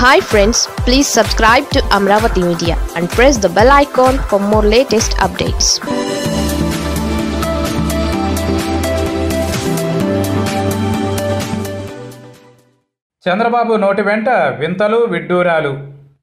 hi friends please subscribe to Amaravati media and press the bell icon for more latest updates Chandrababu నోటి వెంట వింతలు విడ్డూరాలు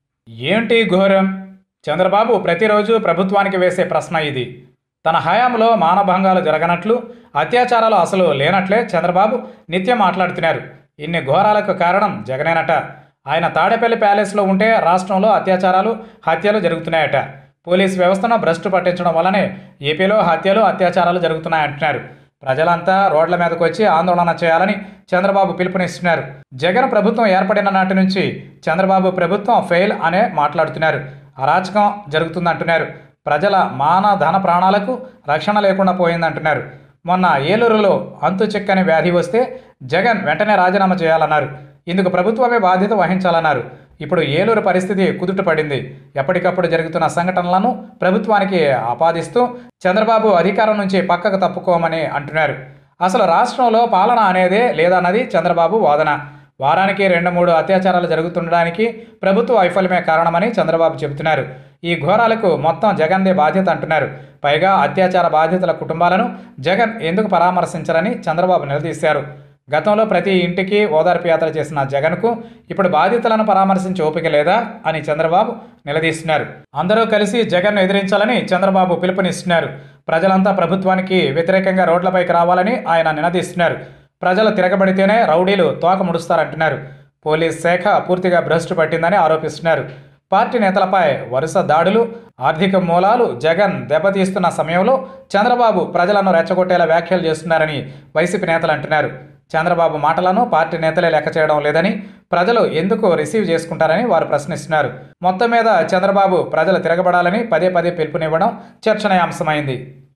ఏంటి ఘోరం చంద్రబాబు ప్రతిరోజు ప్రభుత్వానికి వేసే ప్రశ్న ఇది తన హయాంలో మానభంగాలు జరగనట్లు అత్యాచారాలు అసలు లేనట్లే చంద్రబాబు నిత్యం మాట్లాడుతున్నారు ఇన్ని ఘోరాలకు కారణం జగనేనట ఆయన తాడేపల్లి ప్యాలెస్లో ఉంటే రాష్ట్రంలో అత్యాచారాలు హత్యలు జరుగుతున్నాయట పోలీస్ వ్యవస్థను భ్రష్టు పట్టించడం వల్లనే ఏపీలో హత్యలు అత్యాచారాలు జరుగుతున్నాయంటున్నారు ప్రజలంతా రోడ్ల మీదకు వచ్చి ఆందోళన చేయాలని చంద్రబాబు పిలుపునిస్తున్నారు జగన్ ప్రభుత్వం ఏర్పడిన నాటి నుంచి చంద్రబాబు ప్రభుత్వం ఫెయిల్ అనే మాట్లాడుతున్నారు అరాచకం జరుగుతుందంటున్నారు ప్రజల మాన ధన ప్రాణాలకు రక్షణ లేకుండా పోయిందంటున్నారు మొన్న ఏలూరులో అంతు చిక్కని వ్యాధి వస్తే జగన్ వెంటనే రాజీనామా చేయాలన్నారు ఇందుకు ప్రభుత్వమే బాధ్యత వహించాలన్నారు ఇప్పుడు ఏలూరు పరిస్థితి కుదుట పడింది ఎప్పటికప్పుడు జరుగుతున్న సంఘటనలను ప్రభుత్వానికి ఆపాదిస్తూ చంద్రబాబు అధికారం నుంచి పక్కకు తప్పుకోమని అంటున్నారు అసలు రాష్ట్రంలో పాలన అనేదే లేదన్నది చంద్రబాబు వాదన వారానికి రెండు మూడు అత్యాచారాలు జరుగుతుండడానికి ప్రభుత్వ వైఫల్యమే కారణమని చంద్రబాబు చెబుతున్నారు ఈ ఘోరాలకు మొత్తం జగన్దే బాధ్యత అంటున్నారు పైగా అత్యాచార బాధితుల కుటుంబాలను జగన్ ఎందుకు పరామర్శించరని చంద్రబాబు నిలదీశారు గతంలో ప్రతి ఇంటికి ఓదార్పు యాత్ర చేసిన జగన్కు ఇప్పుడు బాధితులను పరామర్శించే ఓపిక లేదా అని చంద్రబాబు నిలదీస్తున్నారు అందరూ కలిసి జగన్ను ఎదిరించాలని చంద్రబాబు పిలుపునిస్తున్నారు ప్రజలంతా ప్రభుత్వానికి వ్యతిరేకంగా రోడ్లపైకి రావాలని ఆయన నినదీస్తున్నారు ప్రజలు తిరగబడితేనే రౌడీలు తోక ముడుస్తారంటున్నారు పోలీస్ శాఖ పూర్తిగా భ్రష్టు పట్టిందని ఆరోపిస్తున్నారు పార్టీ నేతలపై వరుస దాడులు ఆర్థిక మూలాలు జగన్ దెబ్బతీస్తున్న సమయంలో చంద్రబాబు ప్రజలను రెచ్చగొట్టేలా వ్యాఖ్యలు చేస్తున్నారని వైసీపీ నేతలు అంటున్నారు చంద్రబాబు మాటలను పార్టీ నేతలే లెక్క చేయడం లేదని ప్రజలు ఎందుకు రిసీవ్ చేసుకుంటారని వారు ప్రశ్నిస్తున్నారు మొత్తం మీద చంద్రబాబు ప్రజలు తిరగబడాలని పదే పదే పిలుపునివ్వడం చర్చనీయాంశమైంది